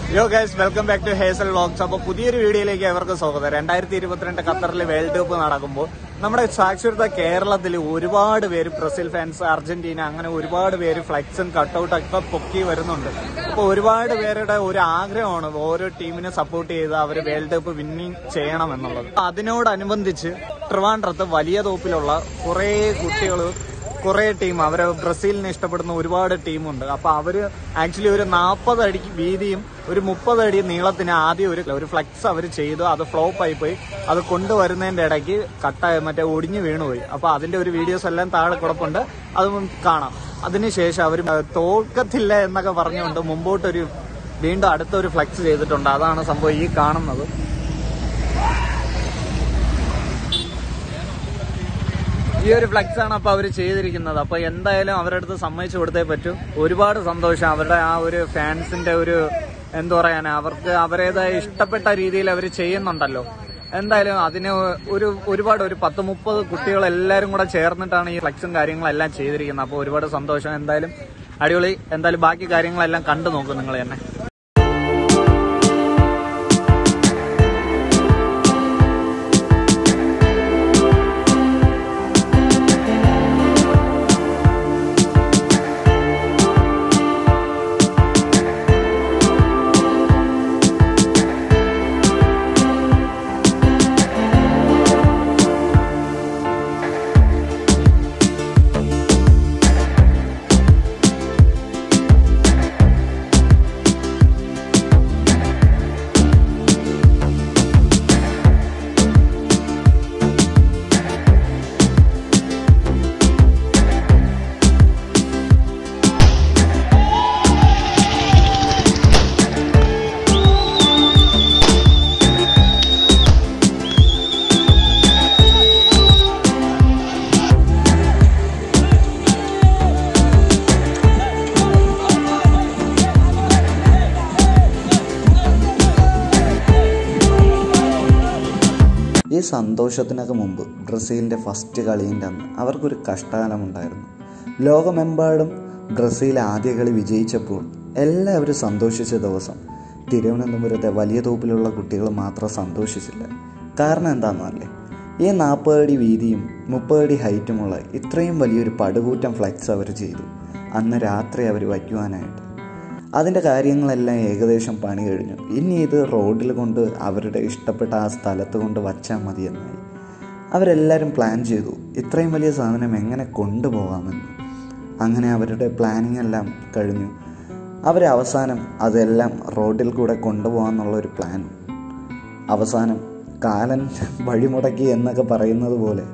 യോ guys welcome back to Hazel vlogs അപ്പോൾ പുതിയൊരു വീഡിയോയിലേക്ക് അവർക്ക് സ്വാഗതം രണ്ടായിരത്തി ഇരുപത്തിരണ്ട് ഖത്തറിൽ വേൾഡ് കപ്പ് നടക്കുമ്പോൾ നമ്മുടെ സാക്ഷരത കേരളത്തിൽ ഒരുപാട് പേര് ബ്രസീൽ ഫാൻസ് അർജന്റീന അങ്ങനെ ഒരുപാട് പേര് ഫ്ലെക്സും കട്ടൗട്ട് ഒക്കെ പൊക്കി വരുന്നുണ്ട് അപ്പോൾ ഒരുപാട് പേരുടെ ഒരു ആഗ്രഹമാണ് ഓരോ ടീമിനെ സപ്പോർട്ട് ചെയ്ത് അവർ വേൾഡ് കപ്പ് വിന്നിങ് ചെയ്യണം എന്നുള്ളത് അതിനോടനുബന്ധിച്ച് ട്രിവാൻഡ്രത്ത് വലിയ തോപ്പിലുള്ള കുറേ കുട്ടികൾ കുറെ ടീം അവരെ ബ്രസീലിനെ ഇഷ്ടപ്പെടുന്ന ഒരുപാട് ടീമുണ്ട് അപ്പൊ അവര് ആക്ച്വലി ഒരു നാൽപ്പത് അടി വീതിയും ഒരു മുപ്പത് അടി നീളത്തിന് ആദ്യം ഒരു ഒരു ഫ്ലെക്സ് അവർ ചെയ്തു അത് ഫ്ലോപ്പ് ആയി പോയി അത് കൊണ്ടുവരുന്നതിന്റെ ഇടയ്ക്ക് കട്ട മറ്റേ ഒടിഞ്ഞു വീണുപോയി അപ്പൊ അതിന്റെ ഒരു വീഡിയോസ് എല്ലാം താഴെ കിടപ്പുണ്ട് അത് കാണാം അതിനുശേഷം അവർ തോൽക്കത്തില്ല എന്നൊക്കെ പറഞ്ഞുകൊണ്ട് മുമ്പോട്ടൊരു വീണ്ടും അടുത്തൊരു ഫ്ലെക്സ് ചെയ്തിട്ടുണ്ട് അതാണ് സംഭവം ഈ കാണുന്നത് ഈ ഒരു ഫ്ലെക്സ് ആണ് അപ്പൊ അവർ ചെയ്തിരിക്കുന്നത് അപ്പൊ എന്തായാലും അവരുടെ അടുത്ത് സമ്മതിച്ചു കൊടുത്തേ പറ്റൂ ഒരുപാട് സന്തോഷം അവരുടെ ആ ഒരു ഫാൻസിന്റെ ഒരു എന്താ പറയാനാ അവർക്ക് അവരേതായ ഇഷ്ടപ്പെട്ട രീതിയിൽ അവർ ചെയ്യുന്നുണ്ടല്ലോ എന്തായാലും അതിന് ഒരു ഒരുപാട് ഒരു പത്ത് മുപ്പത് കുട്ടികൾ എല്ലാവരും കൂടെ ചേർന്നിട്ടാണ് ഈ ഫ്ലെക്സും കാര്യങ്ങളെല്ലാം ചെയ്തിരിക്കുന്നത് അപ്പോൾ ഒരുപാട് സന്തോഷം എന്തായാലും അടിപൊളി എന്തായാലും ബാക്കി കാര്യങ്ങളെല്ലാം കണ്ടു നോക്കും നിങ്ങൾ തന്നെ ഈ സന്തോഷത്തിനൊക്കെ മുമ്പ് ബ്രസീലിൻ്റെ ഫസ്റ്റ് കളീൻ്റെ അന്ന് അവർക്കൊരു കഷ്ടകാലമുണ്ടായിരുന്നു ലോകമെമ്പാടും ബ്രസീൽ ആദ്യ കളി വിജയിച്ചപ്പോൾ എല്ലാവരും സന്തോഷിച്ച ദിവസം തിരുവനന്തപുരത്തെ വലിയ തോപ്പിലുള്ള കുട്ടികൾ മാത്രം സന്തോഷിച്ചില്ല കാരണം എന്താണെന്നല്ലേ ഈ നാൽപ്പത് അടി വീതിയും മുപ്പത് അടി ഹൈറ്റുമുള്ള ഇത്രയും വലിയൊരു പടുകൂറ്റം ഫ്ലെക്സ് അവർ ചെയ്തു അന്ന് രാത്രി അവർ വയ്ക്കുവാനായിട്ട് അതിൻ്റെ കാര്യങ്ങളെല്ലാം ഏകദേശം പണി കഴിഞ്ഞു ഇനി ഇത് റോഡിൽ കൊണ്ട് അവരുടെ ഇഷ്ടപ്പെട്ട ആ സ്ഥലത്ത് കൊണ്ട് വച്ചാൽ മതി എന്നായി അവരെല്ലാവരും പ്ലാൻ ചെയ്തു ഇത്രയും വലിയ സാധനം എങ്ങനെ കൊണ്ടുപോകാമെന്ന് അങ്ങനെ അവരുടെ പ്ലാനിങ് എല്ലാം കഴിഞ്ഞു അവർ അവസാനം അതെല്ലാം റോഡിൽ കൂടെ കൊണ്ടുപോകാമെന്നുള്ള ഒരു പ്ലാൻ അവസാനം കാലൻ വഴിമുടക്കി എന്നൊക്കെ പറയുന്നത് പോലെ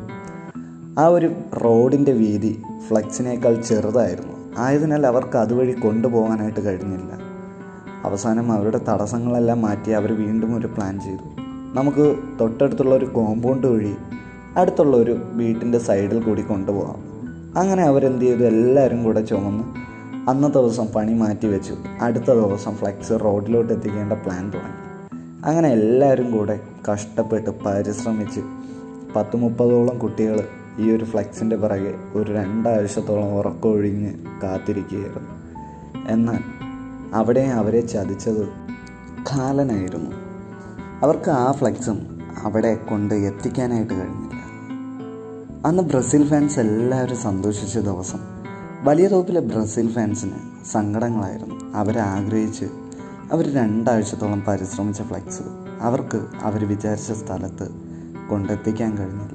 ആ ഒരു റോഡിൻ്റെ വീതി ഫ്ലക്സിനേക്കാൾ ചെറുതായിരുന്നു ആയതിനാൽ അവർക്ക് അതുവഴി കൊണ്ടുപോകാനായിട്ട് കഴിഞ്ഞില്ല അവസാനം അവരുടെ തടസ്സങ്ങളെല്ലാം മാറ്റി അവർ വീണ്ടും ഒരു പ്ലാൻ ചെയ്തു നമുക്ക് തൊട്ടടുത്തുള്ള ഒരു കോമ്പൗണ്ട് വഴി അടുത്തുള്ള ഒരു വീട്ടിൻ്റെ സൈഡിൽ കൂടി കൊണ്ടുപോകാം അങ്ങനെ അവരെന്ത് ചെയ്തു എല്ലാവരും കൂടെ ചുമന്ന് അന്നത്തെ ദിവസം പണി മാറ്റി വെച്ചു അടുത്ത ദിവസം ഫ്ലെക്സ് റോഡിലോട്ട് എത്തിക്കേണ്ട പ്ലാൻ തുടങ്ങി അങ്ങനെ എല്ലാവരും കൂടെ കഷ്ടപ്പെട്ട് പരിശ്രമിച്ച് പത്ത് മുപ്പതോളം കുട്ടികൾ ഈ ഒരു ഫ്ലെക്സിൻ്റെ പിറകെ ഒരു രണ്ടാഴ്ചത്തോളം ഉറക്കമൊഴിഞ്ഞ് കാത്തിരിക്കുകയായിരുന്നു എന്നാൽ അവിടെ അവരെ ചതിച്ചത് കാലനായിരുന്നു അവർക്ക് ആ ഫ്ലെക്സും അവിടെ കൊണ്ട് എത്തിക്കാനായിട്ട് കഴിഞ്ഞില്ല അന്ന് ബ്രസീൽ ഫാൻസ് എല്ലാവരും സന്തോഷിച്ച ദിവസം വലിയ തോപ്പിലെ ബ്രസീൽ ഫാൻസിന് സങ്കടങ്ങളായിരുന്നു അവരാഗ്രഹിച്ച് അവർ രണ്ടാഴ്ചത്തോളം പരിശ്രമിച്ച ഫ്ലെക്സ് അവർക്ക് അവർ വിചാരിച്ച സ്ഥലത്ത് കൊണ്ടെത്തിക്കാൻ കഴിഞ്ഞില്ല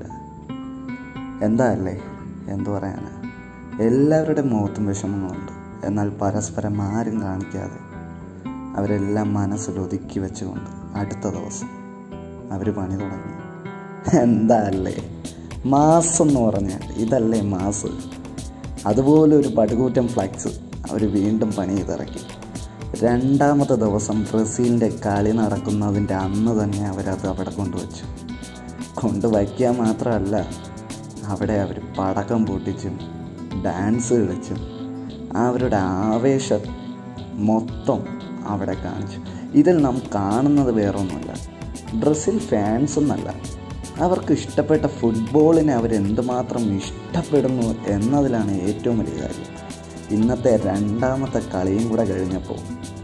എന്താ അല്ലേ എന്തു പറയാനാ എല്ലാവരുടെ മുഖത്തും വിഷമങ്ങളുണ്ട് എന്നാൽ പരസ്പരം ആരും കാണിക്കാതെ അവരെല്ലാം മനസ്സിൽ ഒതുക്കി വെച്ചുകൊണ്ട് അടുത്ത ദിവസം അവർ പണി തുടങ്ങി എന്താ അല്ലേ മാസ് എന്ന് പറഞ്ഞാൽ ഇതല്ലേ മാസ് അതുപോലെ ഒരു പടുകൂറ്റൻ ഫ്ലക്സ് അവർ വീണ്ടും പണി ചെയ്തിറക്കി രണ്ടാമത്തെ ദിവസം ബ്രസീലിൻ്റെ കളി നടക്കുന്നതിൻ്റെ അന്ന് തന്നെ അവരത് അവിടെ കൊണ്ടുവച്ചു കൊണ്ടുവയ്ക്കുക മാത്രമല്ല അവിടെ അവർ പടക്കം പൊട്ടിച്ചും ഡാൻസ് കളിച്ചും അവരുടെ ആവേശം മൊത്തം അവിടെ കാണിച്ചു ഇതിൽ നാം കാണുന്നത് വേറൊന്നുമല്ല ബ്രസീൽ ഫാൻസ് എന്നല്ല അവർക്ക് ഇഷ്ടപ്പെട്ട ഫുട്ബോളിനെ അവരെന്തുമാത്രം ഇഷ്ടപ്പെടുന്നു എന്നതിലാണ് ഏറ്റവും വലിയ കാര്യം ഇന്നത്തെ രണ്ടാമത്തെ കളിയും കൂടെ കഴിഞ്ഞപ്പോൾ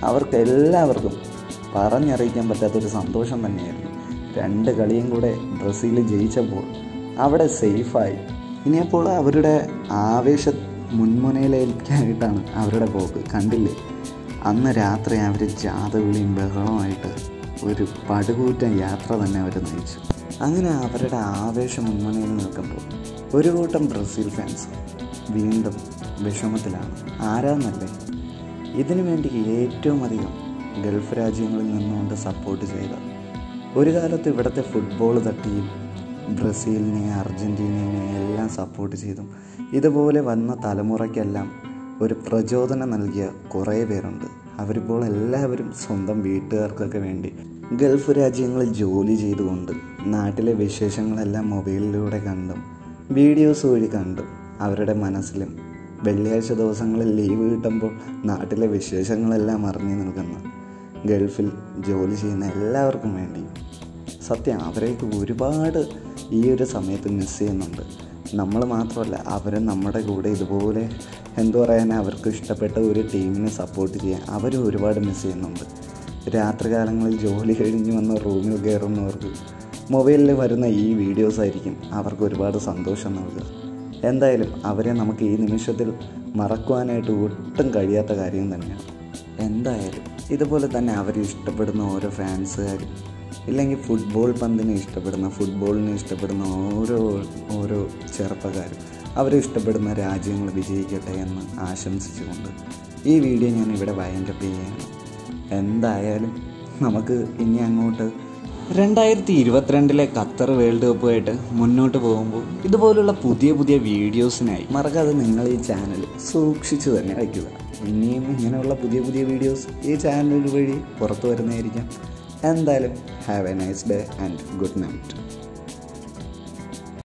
അവർക്ക് എല്ലാവർക്കും പറഞ്ഞറിയിക്കാൻ പറ്റാത്തൊരു സന്തോഷം തന്നെയായിരുന്നു രണ്ട് കളിയും കൂടെ ബ്രസീൽ ജയിച്ചപ്പോൾ അവിടെ സേഫായി ഇനിയപ്പോൾ അവരുടെ ആവേശ മുൻമുനയിലേക്കായിട്ടാണ് അവരുടെ പോക്ക് കണ്ടില്ലേ അന്ന് രാത്രി അവർ ജാതവിളിയും ബഹളമായിട്ട് ഒരു പടുകൂറ്റൻ യാത്ര തന്നെ അവർ നയിച്ചു അങ്ങനെ അവരുടെ ആവേശം മുൻമുനയിൽ നിൽക്കുമ്പോൾ ഒരു കൂട്ടം ബ്രസീൽ ഫാൻസ് വീണ്ടും വിഷമത്തിലാണ് ആരാന്നല്ലേ ഇതിനു വേണ്ടി ഏറ്റവും അധികം ഗൾഫ് രാജ്യങ്ങളിൽ നിന്നുകൊണ്ട് സപ്പോർട്ട് ചെയ്ത ഒരു കാലത്ത് ഇവിടുത്തെ ഫുട്ബോൾ തട്ടിയും ബ്രസീലിനെ അർജൻറ്റീനയെ എല്ലാം സപ്പോർട്ട് ചെയ്തും ഇതുപോലെ വന്ന തലമുറയ്ക്കെല്ലാം ഒരു പ്രചോദനം നൽകിയ കുറേ പേരുണ്ട് അവരിപ്പോൾ എല്ലാവരും സ്വന്തം വീട്ടുകാർക്കൊക്കെ വേണ്ടി ഗൾഫ് രാജ്യങ്ങളിൽ ജോലി ചെയ്തുകൊണ്ട് നാട്ടിലെ വിശേഷങ്ങളെല്ലാം മൊബൈലിലൂടെ കണ്ടും വീഡിയോസ് വഴി കണ്ടും അവരുടെ മനസ്സിലും വെള്ളിയാഴ്ച ദിവസങ്ങളിൽ ലീവ് കിട്ടുമ്പോൾ നാട്ടിലെ വിശേഷങ്ങളെല്ലാം അറിഞ്ഞു നിൽക്കുന്ന ഗൾഫിൽ ജോലി ചെയ്യുന്ന എല്ലാവർക്കും വേണ്ടി സത്യം അവരെയൊക്കെ ഒരുപാട് ഈ ഒരു സമയത്ത് മിസ് ചെയ്യുന്നുണ്ട് നമ്മൾ മാത്രമല്ല അവരും നമ്മുടെ കൂടെ ഇതുപോലെ എന്തു പറയാൻ അവർക്ക് ഇഷ്ടപ്പെട്ട ഒരു ടീമിനെ സപ്പോർട്ട് ചെയ്യാൻ അവരും ഒരുപാട് മിസ് ചെയ്യുന്നുണ്ട് രാത്രികാലങ്ങളിൽ ജോലി കഴിഞ്ഞ് വന്ന് റൂമിൽ കയറുന്നവർക്ക് മൊബൈലിൽ വരുന്ന ഈ വീഡിയോസ് ആയിരിക്കും അവർക്ക് ഒരുപാട് സന്തോഷം നൽകുക എന്തായാലും അവരെ നമുക്ക് ഈ നിമിഷത്തിൽ മറക്കുവാനായിട്ട് ഒട്ടും കഴിയാത്ത കാര്യം തന്നെയാണ് എന്തായാലും ഇതുപോലെ തന്നെ അവർ ഇഷ്ടപ്പെടുന്ന ഓരോ ഫാൻസുകാരും ഇല്ലെങ്കിൽ ഫുട്ബോൾ പന്തിനെ ഇഷ്ടപ്പെടുന്ന ഫുട്ബോളിനെ ഇഷ്ടപ്പെടുന്ന ഓരോ ഓരോ ചെറുപ്പക്കാരും അവരെ ഇഷ്ടപ്പെടുന്ന രാജ്യങ്ങൾ വിജയിക്കട്ടെ എന്ന് ആശംസിച്ചുകൊണ്ട് ഈ വീഡിയോ ഞാൻ ഇവിടെ വൈൻഡപ്പ് ചെയ്യുകയാണ് എന്തായാലും നമുക്ക് ഇനി അങ്ങോട്ട് രണ്ടായിരത്തി ഇരുപത്തിരണ്ടിലെ ഖത്തർ വേൾഡ് കപ്പുമായിട്ട് മുന്നോട്ട് പോകുമ്പോൾ ഇതുപോലുള്ള പുതിയ പുതിയ വീഡിയോസിനായി മറക്കാതെ നിങ്ങൾ ഈ ചാനൽ സൂക്ഷിച്ചു തന്നെ വയ്ക്കുക ഇനിയും ഇങ്ങനെയുള്ള പുതിയ പുതിയ വീഡിയോസ് ഈ ചാനൽ വഴി പുറത്തു വരുന്നതായിരിക്കാം എന്തായാലും have a nice day and good night